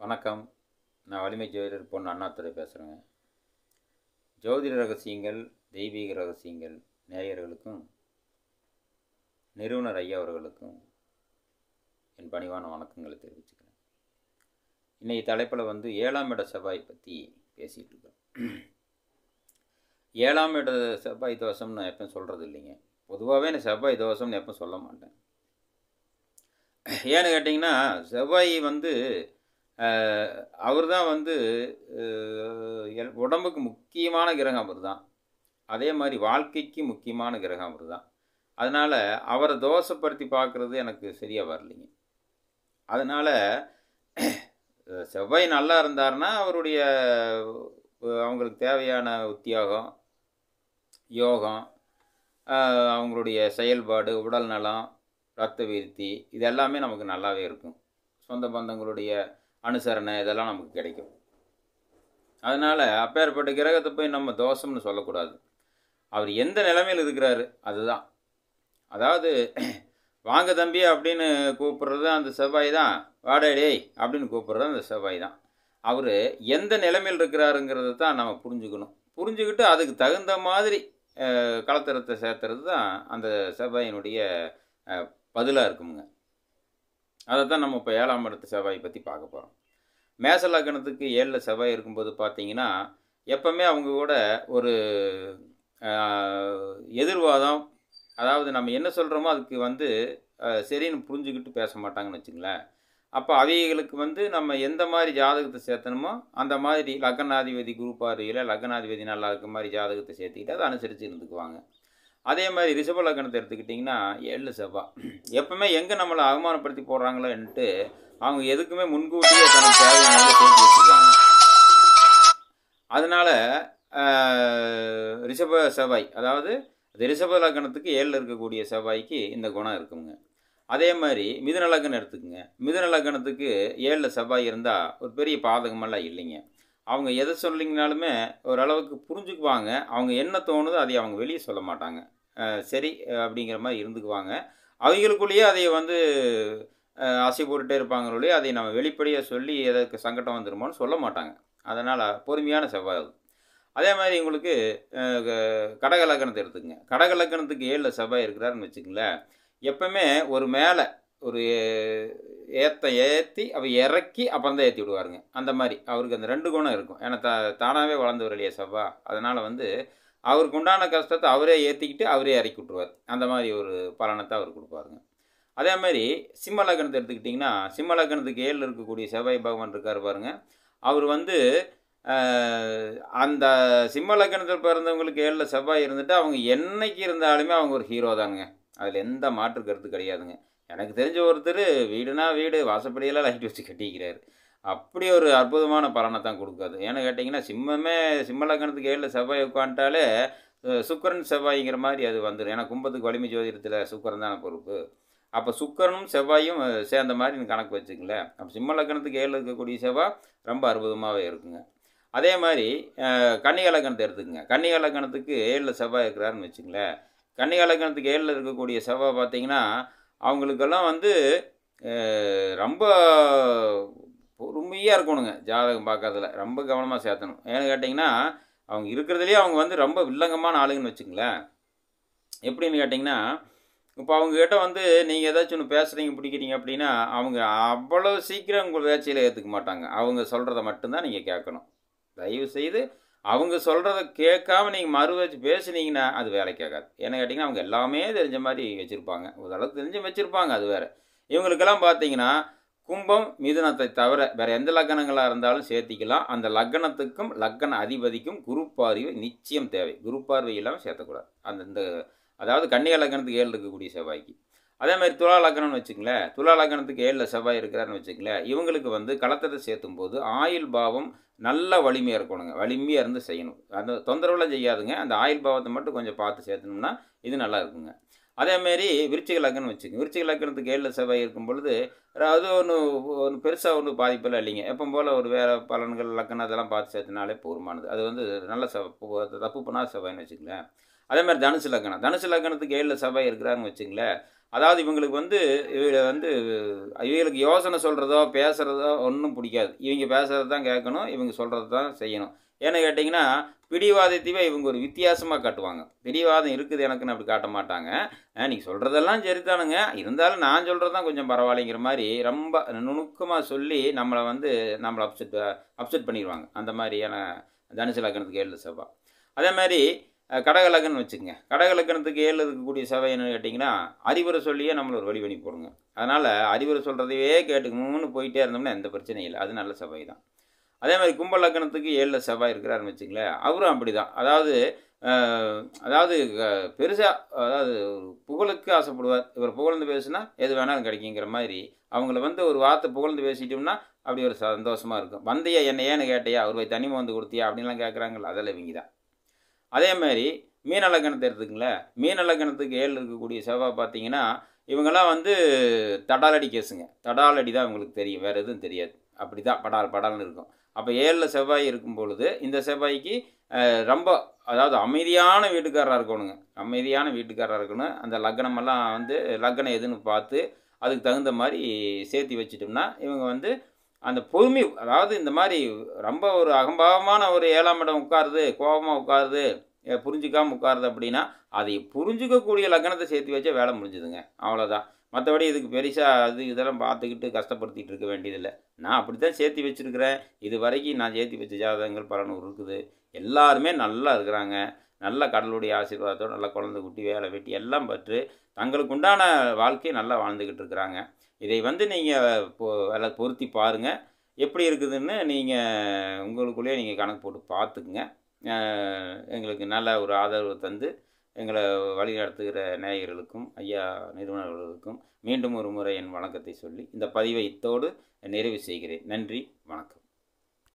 வணக்கம் நான் வலிமை ஜோதிடர் பொண்ணு அண்ணாதுரை பேசுகிறேங்க ஜோதிட ரகசியங்கள் தெய்வீக ரகசியங்கள் நேயர்களுக்கும் நிறுவனர் ஐயா அவர்களுக்கும் என் பணிவான வணக்கங்களை தெரிவிச்சுக்கிறேன் இன்றைய தலைப்பில் வந்து ஏழாம் இட செவ்வாய் பற்றி பேசிகிட்டு இருக்கோம் ஏழாம் இட செவ்வாய் தோஷம் நான் எப்போ சொல்கிறது இல்லைங்க பொதுவாகவே நான் செவ்வாய் தோஷம்னு எப்போ சொல்ல மாட்டேன் ஏன்னு கேட்டிங்கன்னா செவ்வாய் வந்து அவர் தான் வந்து அஹ், எல்- உடம்புக்கு முக்கியமான கிரகம் அவர் தான் அதே மாதிரி வாழ்க்கைக்கு முக்கியமான கிரகம் அவர் தான் அதனால் அவரை தோஷப்படுத்தி பார்க்குறது எனக்கு சரியாக வரலைங்க அதனால் செவ்வாய் நல்லா இருந்தாருன்னா அவருடைய அஹ், அவங்களுக்கு தேவையான உத்தியோகம் யோகம் அஹ், அவங்களுடைய செயல்பாடு உடல் நலம் ரத்த விருத்தி இது எல்லாமே நமக்கு நல்லாவே இருக்கும் சொந்த பந்தங்களுடைய அனுசரணை இதெல்லாம் நமக்கு கிடைக்கும் அதனால் அப்பேற்பட்ட கிரகத்தை போய் நம்ம தோஷம்னு சொல்லக்கூடாது அவர் எந்த நிலைமையில் இருக்கிறாரு அதுதான் அதாவது வாங்க தம்பி அப்படின்னு கூப்பிடுறது அந்த செவ்வாய் தான் வாடா டேய் அப்படின்னு கூப்பிடுறது அந்த செவ்வாய் தான் அவர் எந்த நிலைமையில் இருக்கிறாருங்கிறத தான் நம்ம புரிஞ்சுக்கணும் புரிஞ்சுக்கிட்டு அதுக்கு தகுந்த மாதிரி அஹ், கலத்தரத்தை சேர்த்துறது தான் அந்த செவ்வாயினுடைய பதிலாக இருக்குமுங்க அதை தான் நம்ம இப்போ ஏழாம் இடத்து செவ்வாய் பற்றி பார்க்க போகிறோம் மேச லக்னத்துக்கு ஏழில் செவ்வாய் இருக்கும்போது பார்த்தீங்கன்னா எப்பவுமே அவங்க கூட ஒரு ஆஹ், எதிர்வாதம் அதாவது நம்ம என்ன சொல்கிறோமோ அதுக்கு வந்து ஆஹ், சரின்னு புரிஞ்சுக்கிட்டு பேச மாட்டாங்கன்னு வச்சுங்களேன் அப்போ அவைகளுக்கு வந்து நம்ம எந்த மாதிரி ஜாதகத்தை சேர்த்தணுமோ அந்த மாதிரி லக்னாதிபதி குரு பார்வையில் லக்னாதிபதி நல்லா இருக்க மாதிரி ஜாதகத்தை சேர்த்துக்கிட்டு அதை அனுசரித்து இருந்துக்குவாங்க அதே மாதிரி ரிஷப லக்னத்தை எடுத்துக்கிட்டிங்கன்னா ஏழு செவ்வாய் எப்பவுமே எங்கே நம்மளை அவமானப்படுத்தி போடுறாங்களோன்ட்டு அவங்க எதுக்குமே முன்கூட்டியே தனக்கு தேவையானதை சேர்த்து வச்சுருக்காங்க அதனால ஆஹ், ரிஷப செவ்வாய் அதாவது அது ரிஷப லக்னத்துக்கு ஏழில் இருக்கக்கூடிய செவ்வாய்க்கு இந்த குணம் இருக்குங்க அதே மாதிரி மிதுன லக்னம் எடுத்துக்கோங்க மிதுன லக்னத்துக்கு ஏழில் செவ்வாய் இருந்தால் ஒரு பெரிய பாதகமெல்லாம் இல்லைங்க அவங்க எதை சொல்லிங்கனாலுமே ஓரளவுக்கு புரிஞ்சுக்குவாங்க அவங்க என்ன தோணுதோ அதை அவங்க வெளியே சொல்ல மாட்டாங்க அஹ் சரி அஹ் அப்படிங்கிற மாதிரி இருந்துக்குவாங்க அவங்களுக்குள்ளேயே அதை வந்து அஹ் ஆசை போட்டுட்டே இருப்பாங்களே அதை நம்ம வெளிப்படையாக சொல்லி எதற்கு சங்கடம் வந்துருமோன்னு சொல்ல மாட்டாங்க அதனால் பொறுமையான செவ்வாய் அது அதே மாதிரி உங்களுக்கு அஹ், க- கடக லக்கணத்தை எடுத்துக்கங்க கடக லக்கணத்துக்கு ஏழில் செவ்வாய் இருக்கிறாருன்னு வச்சுக்கங்களேன் எப்பவுமே ஒரு மேலே ஒரு ஏற்ற ஏற்றி அவ இறக்கி அப்புறம் தான் ஏற்றி விடுவாருங்க அந்த மாதிரி அவருக்கு அந்த ரெண்டு குணம் இருக்கும் ஏன்னா த தானாகவே வளர்ந்தவர் இல்லையா செவ்வா அதனால் வந்து அவருக்கு உண்டான கஷ்டத்தை அவரே ஏற்றிக்கிட்டு அவரே இறக்கி விட்ருவார் அந்த மாதிரி ஒரு பலனத்தை அவர் கொடுப்பாருங்க அதே மாதிரி சிம்ம லக்னத்தை எடுத்துக்கிட்டிங்கன்னா சிம்ம லக்னத்துக்கு ஏழில் இருக்கக்கூடிய செவ்வாய் பகவான் இருக்கார் பாருங்க அவர் வந்து ஆஹ், அந்த சிம்ம லக்னத்தில் பிறந்தவங்களுக்கு ஏழில் செவ்வாய் இருந்துட்டு அவங்க என்னைக்கு இருந்தாலுமே அவங்க ஒரு ஹீரோ தானுங்க அதில் எந்த மாற்று கருத்து கிடையாதுங்க எனக்கு தெரிஞ்ச ஒருத்தர் வீடுனா வீடு வாசப்படியெல்லாம் லைட் வச்சு கட்டிக்கிறாரு அப்படி ஒரு அற்புதமான பலனை தான் கொடுக்காது ஏன்னு கேட்டிங்கன்னா சிம்மமே சிம்ம லக்னத்துக்கு ஏழில் செவ்வாய் உட்காந்துட்டாலே அஹ், சுக்கிரன் செவ்வாய்ங்கிற மாதிரி அது வந்துடும் ஏன்னா கும்பத்துக்கு வலிமை ஜோதிடத்தில் சுக்கிரன் தானே பொறுப்பு அப்போ சுக்கிரனும் செவ்வாயும் அஹ், சேர்ந்த மாதிரி நீ கணக்கு வச்சுங்களேன் அப்போ சிம்ம லக்னத்துக்கு ஏழில் இருக்கக்கூடிய செவ்வாய் ரொம்ப அற்புதமாகவே இருக்குங்க அதே மாதிரி அஹ், கன்னிகா லக்னத்தை எடுத்துக்கங்க கன்னிகா லக்னத்துக்கு ஏழில் செவ்வாய் இருக்கிறாருன்னு வச்சுங்களேன் கன்னிகா லக்னத்துக்கு ஏழில் இருக்கக்கூடிய செவ்வாய் பார்த்தீங்கன்னா அவங்களுக்கெல்லாம் வந்து அஹ், ரொம்ப பொறுமையாக இருக்கணுங்க ஜாதகம் பார்க்கறதுல ரொம்ப கவனமாக சேர்த்தணும் ஏன்னு கேட்டிங்கன்னா அவங்க இருக்கிறதுலேயே அவங்க வந்து ரொம்ப வில்லங்கமான ஆளுங்கன்னு வச்சுங்களேன் எப்படின்னு கேட்டிங்கன்னா இப்போ அவங்கக்கிட்ட வந்து நீங்கள் ஏதாச்சும் ஒன்று பேசுகிறீங்க பிடிக்கிறீங்க அப்படின்னா அவங்க அவ்வளோ சீக்கிரம் உங்கள் பேச்சையில் ஏற்றுக்க மாட்டாங்க அவங்க சொல்கிறத மட்டும்தான் நீங்கள் கேட்கணும் தயவு செய்து அவங்க சொல்கிறத கேட்காம நீங்கள் மறு வச்சு பேசுனீங்கன்னா அது வேலை கேட்காது ஏன்னு கேட்டிங்கன்னா அவங்க எல்லாமே தெரிஞ்ச மாதிரி வச்சுருப்பாங்க ஓரளவுக்கு தெரிஞ்சு வச்சுருப்பாங்க அது வேறு இவங்களுக்கெல்லாம் பார்த்தீங்கன்னா கும்பம் மிதுனத்தை தவிர வேறு எந்த லக்கணங்களாக இருந்தாலும் சேர்த்திக்கலாம் அந்த லக்கணத்துக்கும் லக்கண அதிபதிக்கும் குரு பார்வை நிச்சயம் தேவை குரு பார்வை இல்லாமல் சேர்த்தக்கூடாது அந்த இந்த அதாவது கன்னியா லக்கணத்துக்கு ஏழு இருக்கக்கூடிய செவ்வாய்க்கு அதே மாதிரி துலா லக்கணம்னு வச்சுங்களேன் துலா லக்கணத்துக்கு ஏழில் செவ்வாய் இருக்கிறாருன்னு வச்சுங்களேன் இவங்களுக்கு வந்து களத்தத்தை சேர்த்தும் போது ஆயுள் பாவம் நல்ல வலிமையாக இருக்கணுங்க வலிமையாக இருந்து செய்யணும் அந்த தொந்தரவுலாம் செய்யாதுங்க அந்த ஆயுள் பாவத்தை மட்டும் கொஞ்சம் பார்த்து சேர்த்தணும்னா இது நல்லா இருக்குங்க அதேமாரி விருச்சிக லக்கணம் வச்சுக்கோங்க விருச்சிக லக்கணத்துக்கு ஏழில் செவ்வாய் இருக்கும் பொழுது அது ஒன்று ஒன்று பெருசாக ஒன்றும் பாதிப்பெல்லாம் இல்லைங்க எப்போ போல் ஒரு வேறு பலன்கள் லக்கணம் அதெல்லாம் பார்த்து சேர்த்துனாலே போதுமானது அது வந்து நல்ல செவ் தப்பு பண்ணாத செவ்வாய்னு வச்சுக்கங்களேன் அதே மாதிரி தனுசு லக்னம் தனுசு லக்னத்துக்கு ஏழில் செவ்வாய் இருக்கிறாங்கன்னு வச்சுங்களேன் அதாவது இவங்களுக்கு வந்து இவங்க வந்து இவங்களுக்கு யோசனை சொல்கிறதோ பேசுகிறதோ ஒன்றும் பிடிக்காது இவங்க பேசுகிறது தான் கேட்கணும் இவங்க சொல்கிறது தான் செய்யணும் ஏன்னு கேட்டிங்கன்னா பிடிவாதத்தையே இவங்க ஒரு வித்தியாசமாக காட்டுவாங்க பிடிவாதம் இருக்குது எனக்குன்னு அப்படி காட்ட மாட்டாங்க நீங்கள் சொல்கிறதெல்லாம் சரிதானுங்க இருந்தாலும் நான் சொல்கிறது தான் கொஞ்சம் பரவாயில்லைங்கிற மாதிரி ரொம்ப நுணுக்கமாக சொல்லி நம்மளை வந்து நம்மளை அப்செட் அப்செட் பண்ணிடுவாங்க அந்த மாதிரியான தனுசு லக்னத்துக்கு ஏழு செவ்வாய் அதே மாதிரி கடகலக்கன்னு வச்சுக்கோங்க கடகலக்கணத்துக்கு ஏழு இருக்கக்கூடிய செவ்வாய் என்னன்னு கேட்டிங்கன்னா அறிவுரை சொல்லியே நம்மளை ஒரு வழி பண்ணி போடுங்க அதனால் அறிவுரை சொல்கிறதையே கேட்டுக்கணும்னு போயிட்டே இருந்தோம்னா எந்த பிரச்சனையும் இல்லை அது நல்ல செவ்வாய் தான் அதே மாதிரி கும்ப லக்கணத்துக்கு ஏழில் செவ்வாய் இருக்கிறாருன்னு வச்சுங்களேன் அவரும் அப்படி தான் அதாவது அதாவது பெருசாக அதாவது புகழுக்கு ஆசைப்படுவார் இவர் புகழ்ந்து பேசுனா எது வேணாலும் கிடைக்குங்கிற மாதிரி அவங்கள வந்து ஒரு வார்த்தை புகழ்ந்து பேசிட்டோம்னா அப்படி ஒரு சந்தோஷமாக இருக்கும் வந்தையா என்ன ஏன்னு கேட்டையா அவர் போய் தனி வந்து கொடுத்தியா அப்படின்லாம் கேட்குறாங்களா அதெல்லாம் இவங்க தான் அதே மாதிரி மீனலக்கணத்தை எடுத்துக்கங்களேன் மீனலக்கணத்துக்கு ஏழு இருக்கக்கூடிய செவ்வாய் பார்த்தீங்கன்னா இவங்கெல்லாம் வந்து தடாலடி கேஸுங்க தடாலடி தான் இவங்களுக்கு தெரியும் வேறு எதுவும் தெரியாது அப்படி தான் படால் படால்னு இருக்கும் அப்போ ஏழில் செவ்வாய் இருக்கும் பொழுது இந்த செவ்வாய்க்கு ரொம்ப அதாவது அமைதியான வீட்டுக்காரராக இருக்கணுங்க அமைதியான வீட்டுக்காரராக இருக்கணும் அந்த லக்னமெல்லாம் வந்து லக்னம் எதுன்னு பார்த்து அதுக்கு தகுந்த மாதிரி சேர்த்து வச்சிட்டோம்னா இவங்க வந்து அந்த பொறுமை அதாவது இந்த மாதிரி ரொம்ப ஒரு அகம்பாவமான ஒரு ஏழாம் இடம் உட்காருது கோபமாக உட்காருது புரிஞ்சிக்காமல் உட்காருது அப்படின்னா அதை புரிஞ்சிக்கக்கூடிய லக்னத்தை சேர்த்து வச்சா வேலை முடிஞ்சுதுங்க அவ்வளோதான் மற்றபடி இதுக்கு பெருசாக அது இதெல்லாம் பார்த்துக்கிட்டு கஷ்டப்படுத்திட்டு இருக்க வேண்டியதில்லை நான் அப்படி தான் சேர்த்து வச்சுருக்கிறேன் இது வரைக்கும் நான் சேர்த்து வச்ச ஜாதகங்கள் பல நூறு இருக்குது எல்லாருமே நல்லா இருக்கிறாங்க நல்ல கடலுடைய ஆசீர்வாதத்தோடு நல்ல குழந்தை குட்டி வேலை வெட்டி எல்லாம் பற்று தங்களுக்கு உண்டான வாழ்க்கையை நல்லா வாழ்ந்துக்கிட்டு இருக்கிறாங்க இதை வந்து நீங்கள் பொ எல்லாம் பொருத்தி பாருங்கள் எப்படி இருக்குதுன்னு நீங்கள் உங்களுக்குள்ளேயே நீங்கள் கணக்கு போட்டு பார்த்துக்குங்க எங்களுக்கு நல்ல ஒரு ஆதரவு தந்து எங்களை வழி நடத்துகிற நேயர்களுக்கும் ஐயா நிறுவனர்களுக்கும் மீண்டும் ஒரு முறை என் வணக்கத்தை சொல்லி இந்த பதிவை இத்தோடு நிறைவு செய்கிறேன் நன்றி வணக்கம்